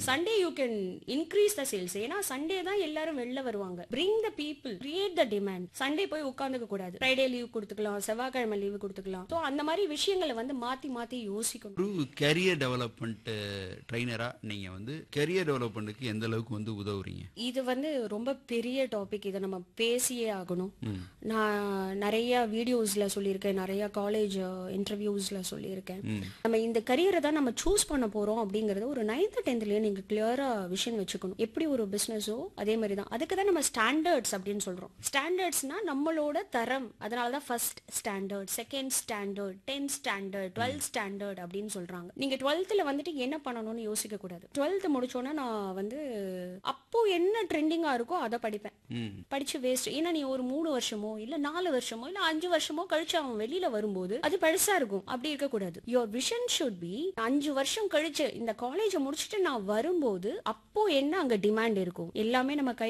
Sunday you can increase the sales ஏன்னா Sunday தான் எல்லாரும் வெளில வருவாங்க bring the people create the demand Sunday போய் உட்காந்துக்க கூடாது ஃப்ரைடே லீவ் கொடுத்துக்கலாம் செவ்வாய்க்கிழமை லீவு கொடுத்துக்கலாம் ஸோ அந்த மாதிரி விஷயங்களை வந்து மாத்தி மாத்தி யோசிக்கணும் ஒரு கெரியர் டெவலப்மெண்ட் ட்ரைனரா நீங்க வந்து கெரியர் டெவலப்மெண்ட்டுக்கு எந்த அளவுக்கு வந்து உதவுறீங்க இது வந்து ரொம்ப பெரிய டாபிக் இதை நம்ம பேசியே ஆகணும் ம். நான் நிறைய வீடியோஸ்ல சொல்லியிருக்கேன் நிறைய காலேஜ் இன்டர்வியூஸ்ல சொல்லியிருக்கேன் ம். நம்ம இந்த கரியரை தான் நம்ம சூஸ் பண்ண போறோம் அப்படிங்கறது ஒரு நைன்த் டென்த்லயே நீங்க கிளியரா விஷன் வச்சுக்கணும் எப்படி ஒரு பிசினஸோ அதே மாதிரி தான் அதுக்கு தான் நம்ம ஸ்டாண்டர்ட்ஸ் அப்படின்னு சொல்றோம் ஸ்டாண்டர்ட்ஸ்னா நம்மளோட தரம் அதனால தான் first standard second standard tenth standard twelfth standard அப்படின்னு சொல்றாங்க நீங்க டுவெல்த்ல வந்துட்டு என்ன பண்ணணும்னு யோசிக்க கூடாது டுவெல்த் முடிச்சோன்னா நான் வந்து அப்போ என்ன ட்ரெண்டிங்கா இருக்கோ அதை படிப்பேன் ம் படிச்சு வேஸ்ட் ஏன்னா நீ ஒரு மூணு வருஷமோ இல்ல நாலு வருஷமோ இல்ல அஞ்சு வருஷமோ கழிச்சு அவன் வெளியில வரும்போது அது பெருசா இருக்கும் அப்படி இருக்க கூடாது யோர் விஷன் ஷுட் பி அஞ்சு வருஷம் கழிச்சு இந்த காலேஜை முடிச்சுட்டு நான் வரும்போது அப்போ என்ன அங்க டிமாண்ட் இருக்கும் எல்லாமே நம்ம கை